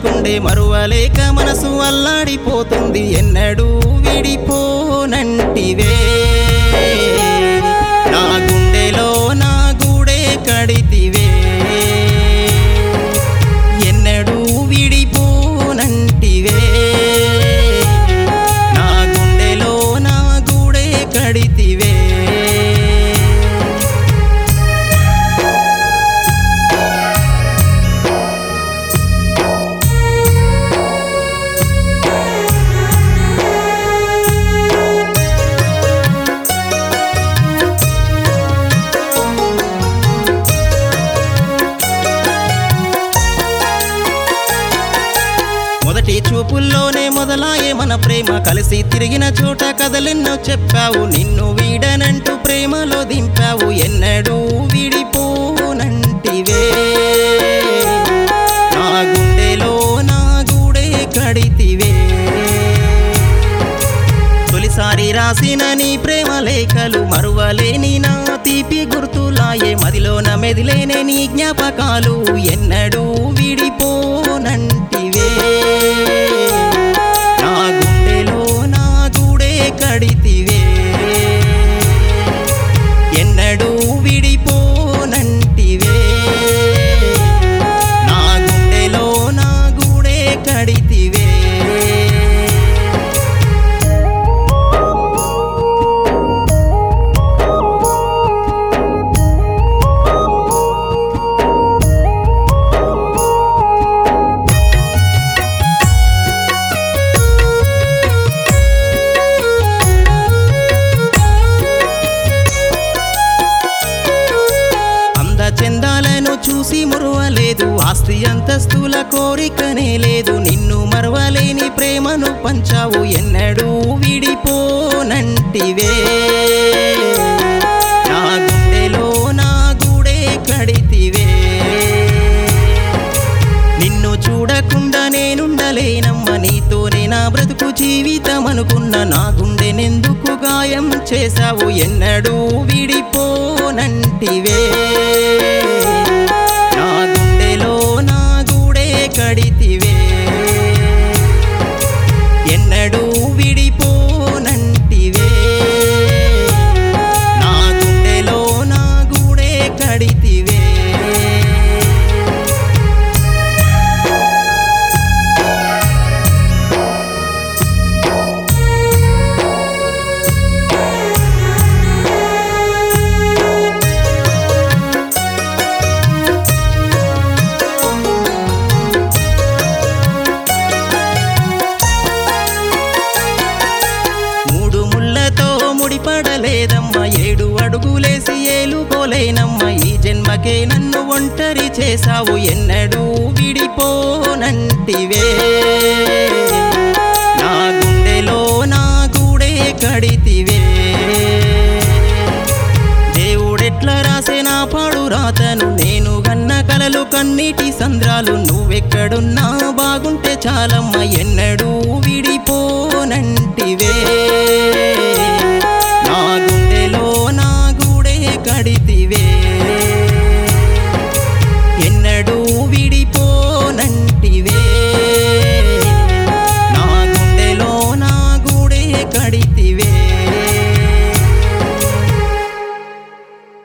తలుచుకుండే మరువలేక మనసు అల్లాడిపోతుంది ఎన్నడూ విడిపోనంటివే నా గుండెలో నా గూడే కడితివే ఎన్నడూ విడిపోనంటివే నా గుండెలో నా గూడే కడితివే మొదటి చూపుల్లోనే మొదలాయే మన ప్రేమ కలిసి తిరిగిన చోట కథలెన్నో చెప్పావు నిన్ను వీడనంటూ ప్రేమలో దింపావు ఎన్నడూ విడిపోనంటివే నా గుండెలో నా గూడే కడితివే తొలిసారి రాసిన నీ ప్రేమ లేఖలు మరువలేని నా తీపి గుర్తులాయే మదిలోన మెదిలేనే నీ జ్ఞాపకాలు ఎన్నడూ విడిపోనంటివే నా గుండెలో నా గూడే కడితివే ఎన్నడూ విడిపోనంటివే నా గుండెలో నా గూడే కడితివే అందచందాలను చూసి మురవలేదు ఆస్తి అంతస్తుల కోరికనే లేదు నిన్ను మరవలేని ప్రేమను పంచావు ఎన్నడూ విడిపోనంటివే నా గుండెలో నా గూడే కడితివే నిన్ను చూడకుండా నేనుండలేనమ్మ నీతోనే నా బ్రతుకు జీవితం అనుకున్న నా గుండెనెందుకు గాయం చేశావు ఎన్నడూ విడిపోనంటివే నా గుండెలో నా గూడే కడితివే ఎన్నడూ విడిపోనంటివే నా గుండెలో నా గూడే కడితివే మూడు ముళ్ళతో ముడిపడలేదమ్మ ఏడు అడుగులేసి ఏలుకోలేనమ్మ ఈ జన్మకే నన్ను ఒంటరి చేశావు ఎన్నడూ విడిపోనంటివే నా గుండెలో నా గూడే కడితివే దేవుడెట్ల రాసే నా పాడు రాతను నేను గన్న కలలు కన్నీటి సంద్రాలు నువ్వెక్కడున్నా బాగుంటే చాలమ్మ ఎన్నడూ విడిపోనంటివే నా గుండెలో నా గూడే కడితివే ఎన్నడూ విడిపోనంటివే నా గుండెలో నా గూడే కడితివే